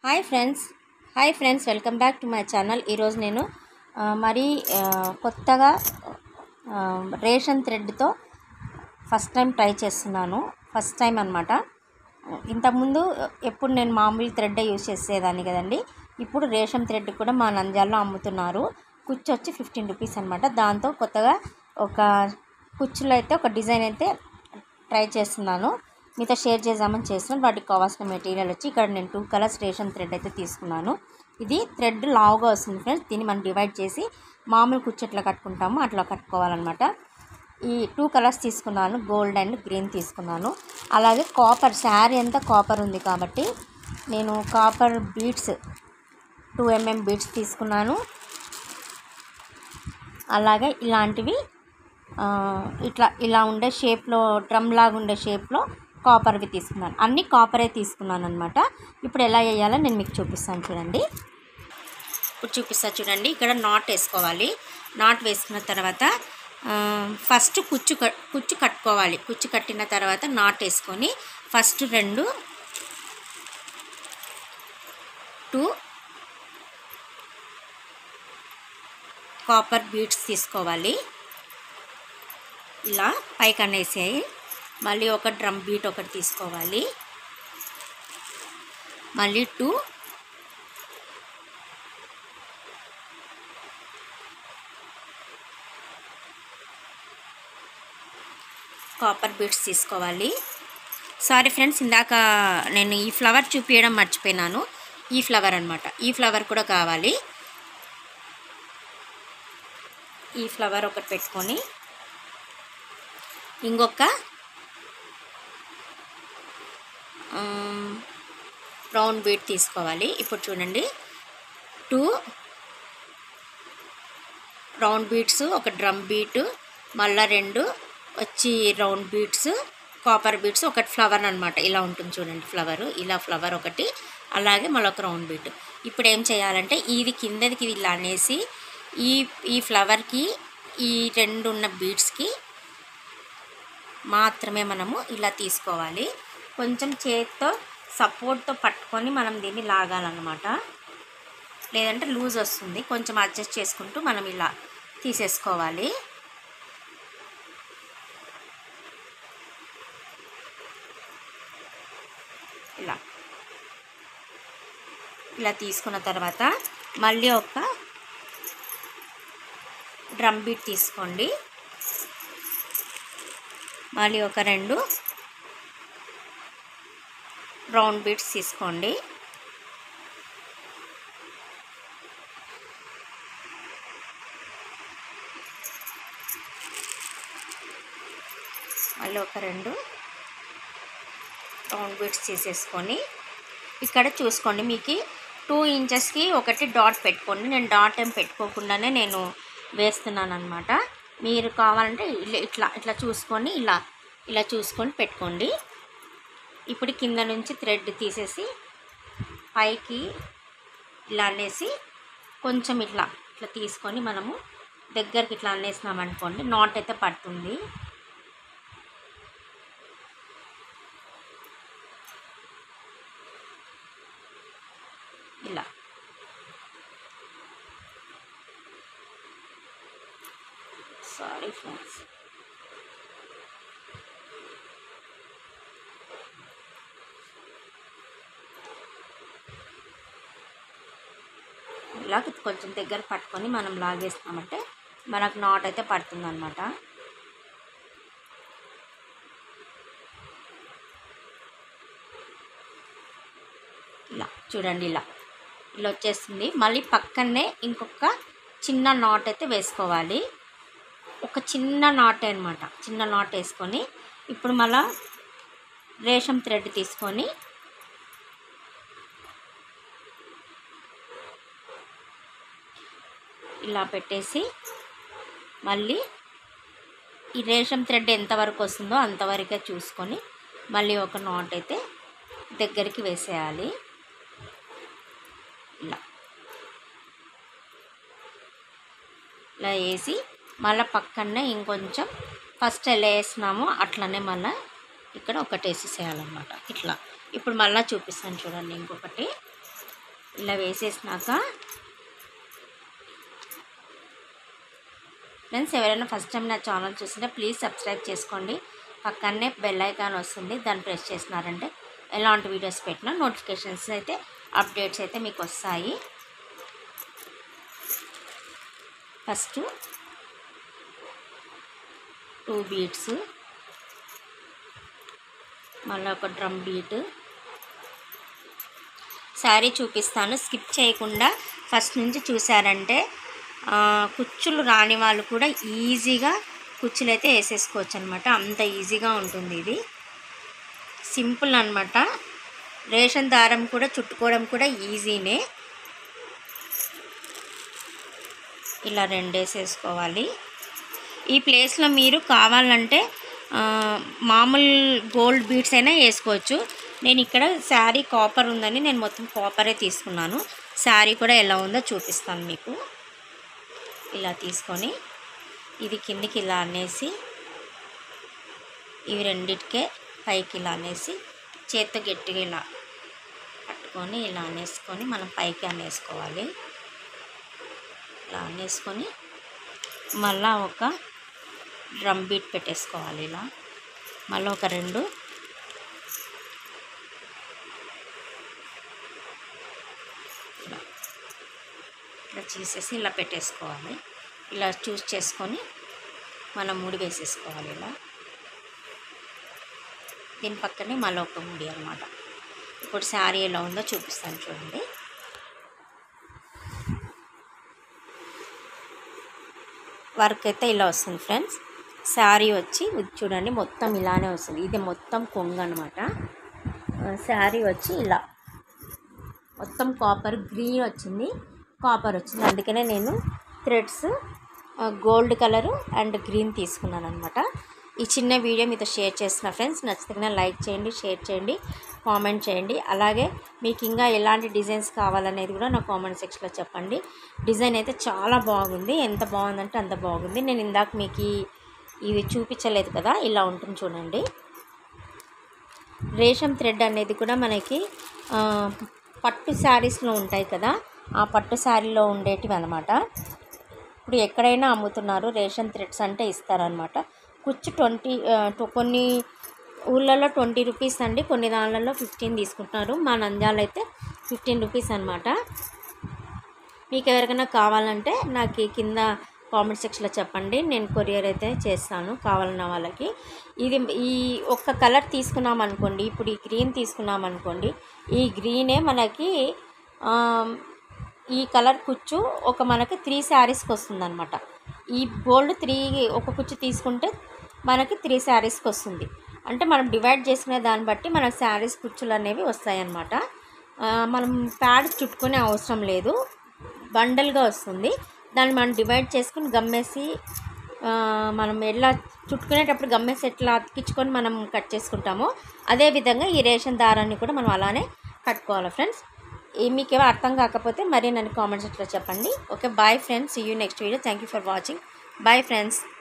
hi friends hi friends welcome back to my channel ఈరోజు నేను ఆ, మరీ ఆ, కొత్తగా ఆ, రేషన్ థ్రెడ్తో ఫస్ట్ టైం ట్రై చేస్తున్నాను ఫస్ట్ టైం అనమాట ఇంతకుముందు ఎప్పుడు నేను మామూలు థ్రెడ్ యూజ్ చేసేదాన్ని కదండి ఇప్పుడు రేషన్ థ్రెడ్ కూడా మా నంద్యాలలో అమ్ముతున్నారు కుచ్చు వచ్చి ఫిఫ్టీన్ రూపీస్ అనమాట దాంతో కొత్తగా ఒక కుచ్చులో అయితే ఒక డిజైన్ అయితే ట్రై చేస్తున్నాను మీతో షేర్ చేద్దామని చేస్తున్నాను వాటికి కావాల్సిన మెటీరియల్ వచ్చి ఇక్కడ నేను టూ కలర్స్ రేషన్ థ్రెడ్ అయితే తీసుకున్నాను ఇది థ్రెడ్ లావుగా వస్తుంది ఫ్రెండ్స్ దీన్ని మనం డివైడ్ చేసి మామూలు కుచ్చు ఎట్లా కట్టుకుంటామో అట్లా కట్టుకోవాలన్నమాట ఈ టూ కలర్స్ తీసుకున్నాను గోల్డ్ అండ్ గ్రీన్ తీసుకున్నాను అలాగే కాపర్ శారీ అంతా కాపర్ ఉంది కాబట్టి నేను copper beads two mm beads తీసుకున్నాను అలాగే ఇలాంటివి ఆ, ఇట్లా ఇలా ఉండే షేప్లో డ్రమ్ లాగా ఉండే షేప్లో కాపర్వి తీసుకున్నాను అన్ని కాపరే తీసుకున్నాను అనమాట ఇప్పుడు ఎలా వేయాలో నేను మీకు చూపిస్తాను చూడండి ఇప్పుడు చూపిస్తా చూడండి ఇక్కడ నాట్ వేసుకోవాలి నాట్ వేసుకున్న తర్వాత ఆ, ఫస్ట్ కుచ్చు కట్ కుచ్చు కట్టుకోవాలి కుచ్చు కట్టిన తర్వాత నాట్ వేసుకొని ఫస్ట్ రెండు టూ కాపర్ బీడ్స్ తీసుకోవాలి ఇలా పైకి అనేసాయి మళ్ళీ ఒక డ్రమ్ బీట్ ఒకటి తీసుకోవాలి మళ్ళీ టూ కాపర్ బీడ్స్ తీసుకోవాలి సారీ ఫ్రెండ్స్ ఇందాక నేను ఈ ఫ్లవర్ చూపించడం మర్చిపోయినాను ఈ ఫ్లవర్ అనమాట ఈ ఫ్లవర్ కూడా కావాలి ఈ ఫ్లవర్ ఒకటి పెట్టుకొని ఇంకొక రౌండ్ బీట్ తీసుకోవాలి ఇప్పుడు చూడండి టూ రౌండ్ బీట్స్ ఒక డ్రమ్ బీట్ మళ్ళా రెండు వచ్చి రౌండ్ బీట్స్ కాపర్ బీట్స్ ఒకటి ఫ్లవర్ అనమాట ఇలా ఉంటుంది చూడండి ఫ్లవర్ ఇలా ఫ్లవర్ ఒకటి అలాగే మళ్ళీ ఒక రౌండ్ బీట్ ఇప్పుడు ఏం చేయాలంటే ఇది కిందకి ఇలా అనేసి ఈ ఈ ఫ్లవర్కి ఈ రెండు ఉన్న బీడ్స్కి మాత్రమే మనము ఇలా తీసుకోవాలి కొంచెం చేతితో సపోర్ట్తో పట్టుకొని మనం దీన్ని లాగాలన్నమాట లేదంటే లూజ్ వస్తుంది కొంచెం అడ్జస్ట్ చేసుకుంటూ మనం ఇలా తీసేసుకోవాలి ఇలా ఇలా తీసుకున్న తర్వాత మళ్ళీ ఒక డ్రమ్ బీట్ తీసుకోండి మళ్ళీ ఒక రెండు రౌండ్ బీట్స్ తీసుకోండి మళ్ళీ ఒక రెండు రౌండ్ బీట్స్ తీసేసుకొని ఇక్కడ చూసుకోండి మీకు టూ ఇంచెస్కి ఒకటి డాట్ పెట్టుకోండి నేను డాట్ ఏం పెట్టుకోకుండానే నేను వేస్తున్నాను అనమాట మీరు కావాలంటే ఇలా ఇట్లా ఇట్లా చూసుకొని ఇలా ఇలా చూసుకొని పెట్టుకోండి ఇప్పుడు కింద నుంచి థ్రెడ్ తీసేసి పైకి ఇలా అనేసి కొంచెం ఇట్లా ఇట్లా తీసుకొని మనము దగ్గరికి ఇట్లా అనేసినాం అనుకోండి నాట్ అయితే పడుతుంది ఇలా సారీ ఫ్రెండ్స్ ఇలా కొంచెం దగ్గర పట్టుకొని మనం లాగేస్తామంటే మనకు నాట్ అయితే పడుతుంది అనమాట ఇలా చూడండి ఇలా ఇలా వచ్చేస్తుంది మళ్ళీ పక్కనే ఇంకొక చిన్న నాట్ అయితే వేసుకోవాలి ఒక చిన్న నాట్ అనమాట చిన్న నాట్ వేసుకొని ఇప్పుడు మళ్ళా రేషం థ్రెడ్ తీసుకొని ఇలా పెట్టేసి మళ్ళీ ఈ రేషం థ్రెడ్ ఎంతవరకు వస్తుందో అంతవరకే చూసుకొని మళ్ళీ ఒక నాట్ అయితే దగ్గరికి వేసేయాలి ఇలా ఇలా వేసి మళ్ళీ పక్కనే ఇంకొంచెం ఫస్ట్ ఎలా వేసినామో అట్లనే మళ్ళీ ఇక్కడ ఒకటి వేసేసేయాలన్నమాట ఇట్లా ఇప్పుడు మళ్ళీ చూపిస్తాను చూడండి ఇంకొకటి ఇలా వేసేసినాక ఫ్రెండ్స్ ఎవరైనా ఫస్ట్ టైం నా ఛానల్ చూస్తుంటే ప్లీజ్ సబ్స్క్రైబ్ చేసుకోండి పక్కనే బెల్ ఐకాన్ వస్తుంది దాన్ని ప్రెస్ చేసినారంటే ఎలాంటి వీడియోస్ పెట్టినా నోటిఫికేషన్స్ అయితే అప్డేట్స్ అయితే మీకు వస్తాయి ఫస్ట్ టూ బీట్స్ మళ్ళీ ఒక డ్రమ్ బీట్ శారీ చూపిస్తాను స్కిప్ చేయకుండా ఫస్ట్ నుంచి చూసారంటే ఆ, కుచ్చులు రాని వాళ్ళు కూడా ఈజీగా కుచ్చులు అయితే వేసేసుకోవచ్చు అనమాట అంత ఈజీగా ఉంటుంది ఇది సింపుల్ అనమాట రేషన్ దారం కూడా చుట్టుకోవడం కూడా ఈజీనే ఇలా రెండేసేసుకోవాలి ఈ ప్లేస్లో మీరు కావాలంటే ఆ, మామూలు గోల్డ్ బీడ్స్ అయినా వేసుకోవచ్చు నేను ఇక్కడ శారీ కాపర్ ఉందని నేను మొత్తం కాపరే తీసుకున్నాను శారీ కూడా ఎలా ఉందో చూపిస్తాను మీకు ఇలా తీసుకొని ఇది కిందికి ఇలా అనేసి ఇవి రెండిటికే పైకి ఇలా అనేసి చేత్తో గట్టిగా ఇలా పట్టుకొని ఇలా అనేసుకొని మనం పైకి అనేసుకోవాలి ఇలా అనేసుకొని మళ్ళా ఒక డ్రమ్ బీట్ పెట్టేసుకోవాలి ఇలా మళ్ళీ ఒక రెండు ఇలా ఇలా చేసేసి ఇలా పెట్టేసుకోవాలి ఇలా చూస్ చేసుకొని మనం ముడి వేసేసుకోవాలి ఇలా దీని పక్కనే మళ్ళీ ఒక ముడి అనమాట ఇప్పుడు శారీ ఎలా ఉందో చూపిస్తాను చూడండి వర్క్ అయితే ఇలా వస్తుంది ఫ్రెండ్స్ శారీ వచ్చి ఇది చూడండి మొత్తం ఇలానే వస్తుంది ఇది మొత్తం కొంగు అనమాట శారీ వచ్చి ఇలా మొత్తం కాపర్ గ్రీన్ వచ్చింది కాపర్ వచ్చింది అందుకనే నేను threads gold colour and green తీసుకున్నాను అనమాట ఈ చిన్న వీడియో మీతో షేర్ చేస్తున్న ఫ్రెండ్స్ నచ్చితే లైక్ చేయండి షేర్ చేయండి కామెంట్ చేయండి అలాగే మీకు ఇంకా ఎలాంటి డిజైన్స్ కావాలనేది కూడా నా కామెంట్ సెక్షన్లో చెప్పండి డిజైన్ అయితే చాలా బాగుంది ఎంత బాగుందంటే అంత బాగుంది నేను ఇందాక మీకు ఈ- ఇది చూపించలేదు కదా ఇలా ఉంటుంది చూడండి రేషం థ్రెడ్ అనేది కూడా మనకి ఆ, పట్టు శారీస్లో ఉంటాయి కదా ఆ పట్టు శారీలో ఉండేటివి అనమాట ఇప్పుడు ఎక్కడైనా అమ్ముతున్నారు రేషన్ థ్రెడ్స్ అంటే ఇస్తారనమాట కుచ్చు ట్వంటీ కొన్ని ఊళ్ళల్లో ట్వంటీ రూపీస్ అండి కొన్ని దానిలలో ఫిఫ్టీన్ తీసుకుంటున్నారు మా నంద్యాల అయితే ఫిఫ్టీన్ రూపీస్ అనమాట మీకు ఎవరికైనా కావాలంటే నాకు ఈ కింద కామెంట్ సెక్షన్లో చెప్పండి నేను కొరియర్ అయితే చేస్తాను కావాలన్న వాళ్ళకి ఇది ఈ ఒక్క కలర్ తీసుకున్నాం అనుకోండి ఇప్పుడు ఈ గ్రీన్ తీసుకున్నాం అనుకోండి ఈ గ్రీనే మనకి ఆ, ఈ కలర్ కుచ్చు ఒక మనకి త్రీ శారీస్కి వస్తుంది ఈ గోల్డ్ త్రీ ఒక కుచ్చు తీసుకుంటే మనకి త్రీ శారీస్కి వస్తుంది అంటే మనం డివైడ్ చేసుకునే దాన్ని బట్టి మన శారీస్ కుచ్చులు అనేవి వస్తాయన్నమాట ఆ, మనం ప్యాడ్ చుట్టుకునే అవసరం లేదు బండల్గా వస్తుంది దాన్ని మనం డివైడ్ చేసుకుని గమ్మేసి ఆ, మనం ఎలా చుట్టుకునేటప్పుడు గమ్మేసి ఎట్లా అతికించుకొని మనం కట్ చేసుకుంటామో అదేవిధంగా ఈ రేషన్ దారాన్ని కూడా మనం అలానే కట్టుకోవాలి ఫ్రెండ్స్ ఈ మీకు ఏమో అర్థం కాకపోతే మరీ నన్ను కామెంట్ సెక్షన్లో చెప్పండి okay bye friends you next video thank you for watching bye friends